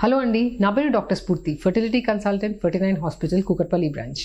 hello అండి నా పేరు doctor Spoorthi fertility consultant forty nine hospital Kukatpally branch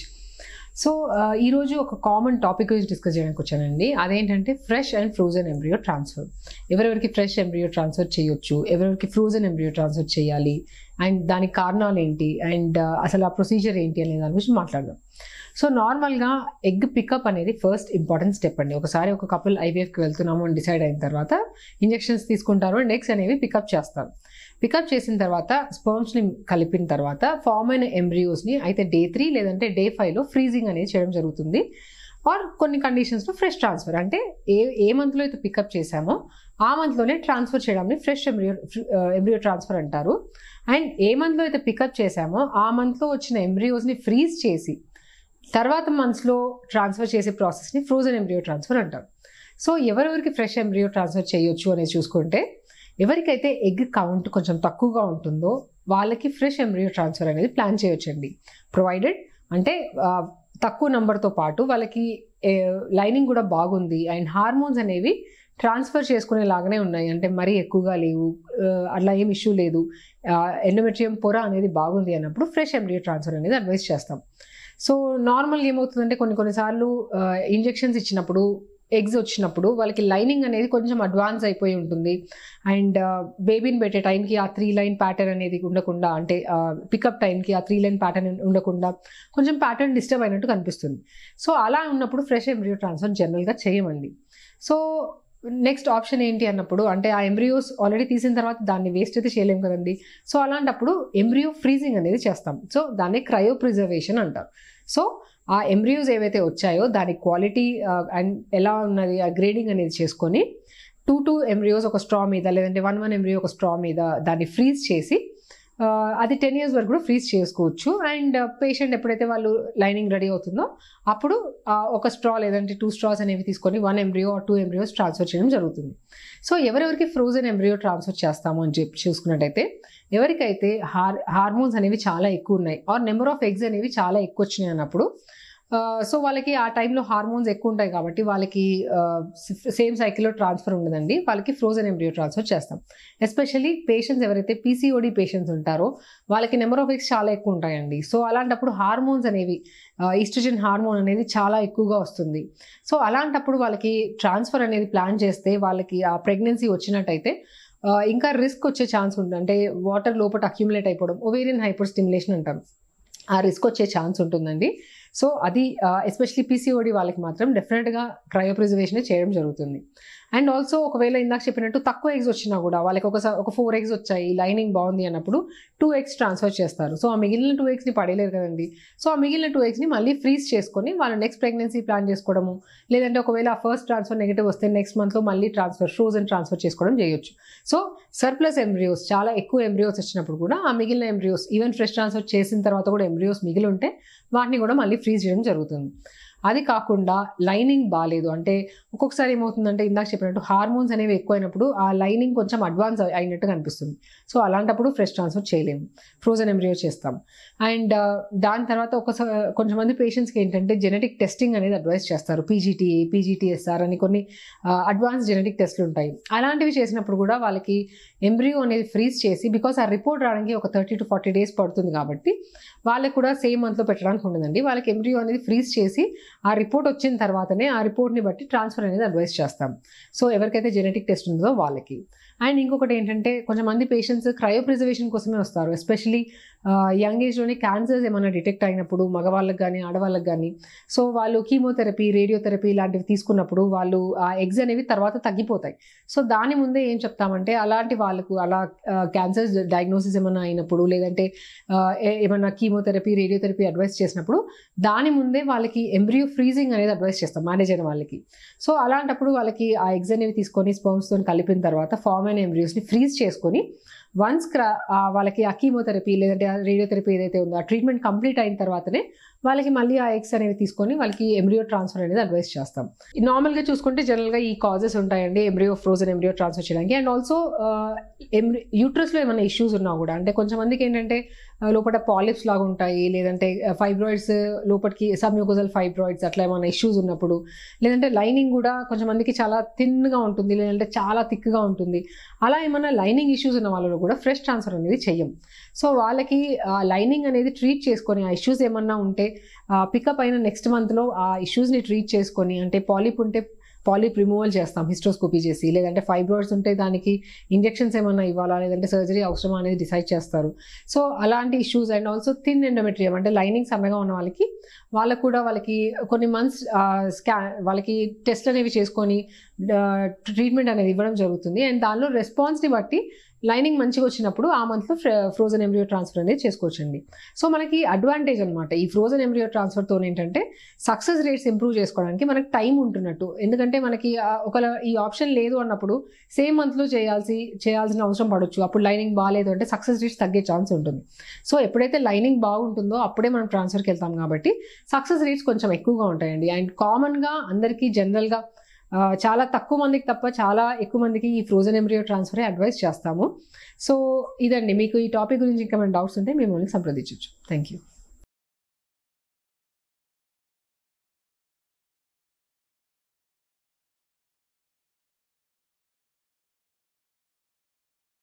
so ఆ, ఈరోజు ఒక కామన్ టాపిక్ గురించి డిస్కస్ చేయడానికి వచ్చానండి అదేంటంటే fresh and frozen embryo transfer ఎవరెవరికి ఫ్రెష్ ఎంబ్రియో ట్రాన్స్ఫర్ చేయొచ్చు ఎవరెవరికి ఫ్రోజన్ ఎంబ్రియో ట్రాన్స్ఫర్ చేయాలి అండ్ దానికి కారణాలు ఏంటి అండ్ అసలు ఆ ప్రొసీజర్ ఏంటి అనే దాని గురించి మాట్లాడదాం సో నార్మల్గా ఎగ్ పికప్ అనేది ఫస్ట్ ఇంపార్టెంట్ స్టెప్ అండి ఒకసారి ఒక కపుల్ ఐవీఎఫ్కి వెళ్తున్నాము అని డిసైడ్ అయిన తర్వాత ఇంజెక్షన్స్ తీసుకుంటారు అండ్ ఎగ్స్ అనేవి పికప్ చేస్తారు పికప్ చేసిన తర్వాత స్పర్మ్స్ని కలిపిన తర్వాత ఫామ్ అయిన ఎంబ్రియోస్ని అయితే డే త్రీ లేదంటే డే ఫైవ్లో ఫ్రీజింగ్ అనేది చేయడం జరుగుతుంది ఆర్ కొన్ని కండిషన్స్లో ఫ్రెష్ ట్రాన్స్ఫర్ అంటే ఏ ఏ మంత్లో అయితే పికప్ చేశామో ఆ మంత్లోనే ట్రాన్స్ఫర్ చేయడాన్ని ఫ్రెష్ ఎంబ్రియో ఎంబ్రియో ట్రాన్స్ఫర్ అంటారు అండ్ ఏ మంత్లో అయితే పికప్ చేశామో ఆ మంత్లో వచ్చిన ఎంబ్రియోస్ని ఫ్రీజ్ చేసి తర్వాత మంత్స్లో ట్రాన్స్ఫర్ చేసే ప్రాసెస్ని ఫ్రోజన్ ఎంబ్రియో ట్రాన్స్ఫర్ అంటారు సో ఎవరెవరికి ఫ్రెష్ ఎంబ్రియో ట్రాన్స్ఫర్ చేయొచ్చు అనేది చూసుకుంటే ఎవరికైతే ఎగ్ కౌంట్ కొంచెం తక్కువగా ఉంటుందో వాళ్ళకి ఫ్రెష్ ఎంబ్రియో ట్రాన్స్ఫర్ అనేది ప్లాన్ చేయొచ్చండి ప్రొవైడెడ్ అంటే ఆ, తక్కువ నెంబర్తో పాటు వాళ్ళకి లైనింగ్ కూడా బాగుంది అండ్ హార్మోన్స్ అనేవి ట్రాన్స్ఫర్ చేసుకునేలాగానే ఉన్నాయి అంటే మరీ ఎక్కువగా లేవు ఆ, అట్లా ఏం ఇష్యూ లేదు ఎండోమెట్రియం పొర అనేది బాగుంది అన్నప్పుడు ఫ్రెష్ ఎంబ్రియో ట్రాన్స్ఫర్ అనేది అడ్వైస్ చేస్తాం సో నార్మల్ ఏమవుతుందంటే కొన్ని కొన్నిసార్లు ఇంజెక్షన్స్ ఇచ్చినప్పుడు ఎగ్స్ వచ్చినప్పుడు వాళ్ళకి లైనింగ్ అనేది కొంచెం అడ్వాన్స్ అయిపోయి ఉంటుంది అండ్ బేబీని పెట్టే టైంకి ఆ త్రీ లైన్ ప్యాటర్న్ అనేది ఉండకుండా అంటే పికప్ టైంకి ఆ త్రీ లైన్ ప్యాటర్న్ ఉండకుండా కొంచెం ప్యాటర్న్ డిస్టర్బ్ అయినట్టు కనిపిస్తుంది సో అలా ఉన్నప్పుడు ఫ్రెష్ ఎంబ్రియో ట్రాన్స్ఫర్ జనరల్గా చేయమండి సో నెక్స్ట్ ఆప్షన్ ఏంటి అన్నప్పుడు అంటే ఆ ఎంబ్రియోస్ ఆల్రెడీ తీసిన తర్వాత దాన్ని వేస్ట్ అయితే చేయలేం కదండి సో అలాంటప్పుడు ఎంబ్రియో ఫ్రీజింగ్ అనేది చేస్తాం సో దాన్ని క్రయో ప్రిజర్వేషన్ అంటారు సో ఆ ఎంబ్రియోస్ ఏవైతే వచ్చాయో దాని క్వాలిటీ అండ్ ఎలా ఉన్నది ఆ గ్రేడింగ్ అనేది చేసుకొని టూ టూ ఎంబ్రియోస్ ఒక స్ట్రా మీద లేదంటే వన్ వన్ ఎంబ్రియో ఒక స్ట్రా మీద దాన్ని ఫ్రీజ్ చేసి ఆ, అది టెన్ ఇయర్స్ వరకు కూడా ఫ్రీజ్ చేసుకోవచ్చు అండ్ పేషెంట్ ఎప్పుడైతే వాళ్ళు లైనింగ్ రెడీ అవుతుందో అప్పుడు ఆ, ఒక స్ట్రా లేదంటే టూ స్ట్రాస్ అనేవి తీసుకొని one embryo two embryos transfer చేయడం జరుగుతుంది సో ఎవరెవరికి ఫ్రోజన్ ఎంబ్రియో ట్రాన్స్ఫర్ చేస్తాము అని చెప్పి చూసుకున్నట్టయితే ఎవరికైతే హార్ హార్మోన్స్ అనేవి చాలా ఎక్కువ ఉన్నాయి ఆర్ నెంబర్ ఆఫ్ ఎగ్స్ అనేవి చాలా ఎక్కువ వచ్చినాయి అన్నప్పుడు సో వాళ్ళకి ఆ టైంలో హార్మోన్స్ ఎక్కువ ఉంటాయి కాబట్టి వాళ్ళకి సేమ్ సైకిల్లో ట్రాన్స్ఫర్ ఉండదండి వాళ్ళకి ఫ్రోజన్ ఎంబ్రియో ట్రాన్స్ఫర్ చేస్తాం ఎస్పెషల్లీ పేషెంట్స్ ఎవరైతే పీసీఓడి పేషెంట్స్ ఉంటారో వాళ్ళకి నెంబర్ ఆఫ్ ఎగ్స్ చాలా ఎక్కువ ఉంటాయండి సో అలాంటప్పుడు హార్మోన్స్ అనేవి ఈస్ట్రోజన్ హార్మోన్ అనేది చాలా ఎక్కువగా వస్తుంది సో అలాంటప్పుడు వాళ్ళకి ట్రాన్స్ఫర్ అనేది ప్లాన్ చేస్తే వాళ్ళకి ఆ ప్రెగ్నెన్సీ వచ్చినట్టయితే ఆ, ఇంకా రిస్క్ వచ్చే ఛాన్స్ ఉంటుంది అంటే వాటర్ లోపల అక్యుములేట్ అయిపోవడం ఒవేరియన్ హైపర్ స్టిమ్యులేషన్ అంటారు ఆ రిస్క్ వచ్చే ఛాన్స్ ఉంటుందండి సో అది ఎస్పెషలీ పీసీఓడి వాళ్ళకి మాత్రం డెఫినెట్గా క్రయో ప్రిజర్వేషన్ చేయడం జరుగుతుంది అండ్ ఆల్సో ఒకవేళ ఇందాక చెప్పినట్టు తక్కువ ఎగ్స్ వచ్చినా కూడా వాళ్ళకి ఒకసారి ఒక ఫోర్ ఎగ్స్ వచ్చాయి లైనింగ్ బాగుంది అన్నప్పుడు టూ ఎగ్స్ ట్రాన్స్ఫర్ చేస్తారు సో ఆ మిగిలిన టూ ఎగ్స్ని పడేయలేరు కదండి సో ఆ మిగిలిన టూ ఎగ్స్ని మళ్ళీ ఫ్రీజ్ చేసుకొని వాళ్ళు నెక్స్ట్ ప్రెగ్నెన్సీ ప్లాన్ చేసుకోవడము లేదంటే ఒకవేళ ఆ ఫస్ట్ ట్రాన్స్ఫర్ నెగిటివ్ వస్తే నెక్స్ట్ మంత్లో మళ్ళీ ట్రాన్స్ఫర్ ఫ్రోజన్ ట్రాన్స్ఫర్ చేసుకోవడం చేయొచ్చు సో సర్ప్లస్ ఎంబ్రియోస్ చాలా ఎక్కువ ఎంబ్రియోస్ వచ్చినప్పుడు కూడా ఆ మిగిలిన ఎంబ్రియోస్ ఈవెన్ ఫ్రెష్ ట్రాన్స్ఫర్ చేసిన తర్వాత కూడా ఎంబ్రియోస్ మిగిలి ఉంటే వాటిని కూడా మళ్ళీ ఫ్రీజ్ చేయడం జరుగుతుంది అది కాకుండా లైనింగ్ బాగాలేదు అంటే ఒక్కొక్కసారి ఏమవుతుందంటే ఇందాక చెప్పినట్టు హార్మోన్స్ అనేవి ఎక్కువైనప్పుడు ఆ లైనింగ్ కొంచెం అడ్వాన్స్ అయినట్టు కనిపిస్తుంది సో అలాంటప్పుడు ఫ్రెష్ ట్రాన్స్ఫర్ చేయలేము ఫ్రోజన్ ఎంబ్రియో చేస్తాం అండ్ దాని తర్వాత ఒకసారి కొంతమంది పేషెంట్స్కి ఏంటంటే జెనెటిక్ టెస్టింగ్ అనేది అడ్వైస్ చేస్తారు పీజీటీఏ పీజీటీఎస్ఆర్ అని కొన్ని అడ్వాన్స్ జెనెటిక్ టెస్ట్లు ఉంటాయి అలాంటివి చేసినప్పుడు కూడా వాళ్ళకి ఎంబ్రియో అనేది ఫ్రీజ్ చేసి బికాస్ ఆ రిపోర్ట్ రావడానికి ఒక థర్టీ టు ఫార్టీ డేస్ పడుతుంది కాబట్టి వాళ్ళకి కూడా సేమ్ మంత్లో పెట్టడానికి ఉండదండి వాళ్ళకి ఎంబ్రియో అనేది ఫ్రీజ్ చేసి ఆ రిపోర్ట్ వచ్చిన తర్వాతనే ఆ రిపోర్ట్ని బట్టి ట్రాన్స్ఫర్ అనేది అడ్వైస్ చేస్తాం సో ఎవరికైతే జెనెటిక్ టెస్ట్ ఉందో వాళ్ళకి అండ్ ఇంకొకటి ఏంటంటే కొంతమంది పేషెంట్స్ క్రయో ప్రిజర్వేషన్ కోసమే వస్తారు ఎస్పెషలీ యంగ్ ఏజ్లోనే క్యాన్సర్స్ ఏమైనా డిటెక్ట్ అయినప్పుడు మగవాళ్ళకి కానీ ఆడవాళ్ళకి కానీ సో వాళ్ళు కీమోథెరపీ రేడియోథెరపీ ఇలాంటివి తీసుకున్నప్పుడు వాళ్ళు ఆ ఎగ్స్ అనేవి తర్వాత తగ్గిపోతాయి సో దాని ముందే ఏం చెప్తామంటే అలాంటి వాళ్ళకు అలా క్యాన్సర్ డయాగ్నోసిస్ ఏమైనా అయినప్పుడు లేదంటే ఆ, ఏ- ఏమైనా కీమోథెరపీ రేడియోథెరపీ అడ్వైస్ చేసినప్పుడు దాని ముందే వాళ్ళకి ఎంబ్రియో ఫ్రీజింగ్ అనేది అడ్వైస్ చేస్తాం మేనేజ్ అయిన వాళ్ళకి సో అలాంటప్పుడు వాళ్ళకి ఆ ఎగ్స్ అనేవి తీసుకొని స్పర్మ్స్తో కలిపిన తర్వాత ఫామ్ అయిన ఎంబ్రియోస్ని ఫ్రీజ్ చేసుకొని వన్స్ క్రా ఆ వాళ్ళకి ఆ కీమోథెరపీ లేదంటే ఆ రేడియోథెరపీ ఏదైతే ఉందో ఆ ట్రీట్మెంట్ కంప్లీట్ అయిన తర్వాతనే వాళ్ళకి మళ్ళీ ఆ ఎగ్స్ అనేవి తీసుకొని వాళ్ళకి ఎంబ్రియో ట్రాన్స్ఫర్ అనేది అడ్వైస్ చేస్తాం నార్మల్గా చూసుకుంటే జనరల్గా ఈ కాజెస్ ఉంటాయండి ఎంబ్రియో ఫ్రోజన్ ఎంబ్రియో ట్రాన్స్ఫర్ చేయడానికి అండ్ ఆల్సో ఎంబ్రి యూట్రస్లో ఏమైనా ఇష్యూస్ ఉన్నా కూడా అంటే కొంచెం మందికి ఏంటంటే ఆ, లోపల పాలిప్స్ లాగా ఉంటాయి లేదంటే ఫైబ్రాయిడ్స్ లోపలికి సబ్మ్యూకోజల్ ఫైబ్రాయిడ్స్ అట్లా ఏమైనా ఇష్యూస్ ఉన్నప్పుడు లేదంటే లైనింగ్ కూడా కొంచెం మందికి చాలా థిన్గా ఉంటుంది లేదంటే చాలా థిక్గా ఉంటుంది అలా ఏమైనా లైనింగ్ ఇష్యూస్ ఉన్న వాళ్ళలో కూడా ఫ్రెష్ ట్రాన్స్ఫర్ అనేది చెయ్యం సో వాళ్ళకి లైనింగ్ అనేది ట్రీట్ చేసుకొని ఆ ఇష్యూస్ ఏమన్నా ఉంటే పికప్ అయిన నెక్స్ట్ మంత్లో ఆ ఇష్యూస్ని ట్రీట్ చేసుకొని అంటే పాలిప్ ఉంటే పాలిప్ రిమూవల్ చేస్తాం హిస్ట్రోస్కోపీ చేసి లేదంటే ఫైబ్రాయిడ్స్ ఉంటే దానికి ఇంజెక్షన్స్ ఏమన్నా ఇవ్వాలా లేదంటే సర్జరీ అవసరమా అనేది డిసైడ్ చేస్తారు సో అలాంటి issues and also thin endometrium అంటే లైనింగ్ సన్నగా ఉన్న వాళ్ళకి వాళ్ళకు కూడా వాళ్ళకి కొన్ని మంత్స్ స్కా వాళ్ళకి టెస్ట్ అనేవి చేసుకొని ట్రీట్మెంట్ అనేది ఇవ్వడం జరుగుతుంది అండ్ దానిలో రెస్పాన్స్ని బట్టి లైనింగ్ మంచిగా వచ్చినప్పుడు ఆ మంత్లో ఫ్రోజన్ ఎంబ్రియో ట్రాన్స్ఫర్ అనేది చేసుకోవచ్చండి సో మనకి అడ్వాంటేజ్ అనమాట ఈ ఫ్రోజన్ ఎంబ్రియో ట్రాన్స్ఫర్తో ఏంటంటే సక్సెస్ రేట్స్ ఇంప్రూవ్ చేసుకోవడానికి మనకి టైం ఉంటున్నట్టు ఎందుకంటే మనకి ఆ, ఒకవేళ ఈ ఆప్షన్ లేదు అన్నప్పుడు సేమ్ మంత్లో చేయాల్సి చేయాల్సిన అవసరం పడవచ్చు అప్పుడు లైనింగ్ బాగాలేదు అంటే సక్సెస్ రేట్స్ తగ్గే ఛాన్స్ ఉంటుంది సో ఎప్పుడైతే లైనింగ్ బాగుంటుందో అప్పుడే మనం ట్రాన్స్ఫర్కి వెళ్తాం కాబట్టి సక్సెస్ రేట్స్ కొంచెం ఎక్కువగా ఉంటాయండి అండ్ కామన్గా అందరికీ జనరల్గా ఆ, చాలా తక్కువ మందికి తప్ప చాలా ఎక్కువ మందికి ఈ ఫ్రోజన్ ఎంబ్రియో ట్రాన్స్ఫర్ అడ్వైస్ చేస్తాము సో ఇదండి మీకు ఈ టాపిక్ గురించి ఇంకా డౌట్స్ ఉంటే మిమ్మల్ని సంప్రదించవచ్చు థ్యాంక్ యూ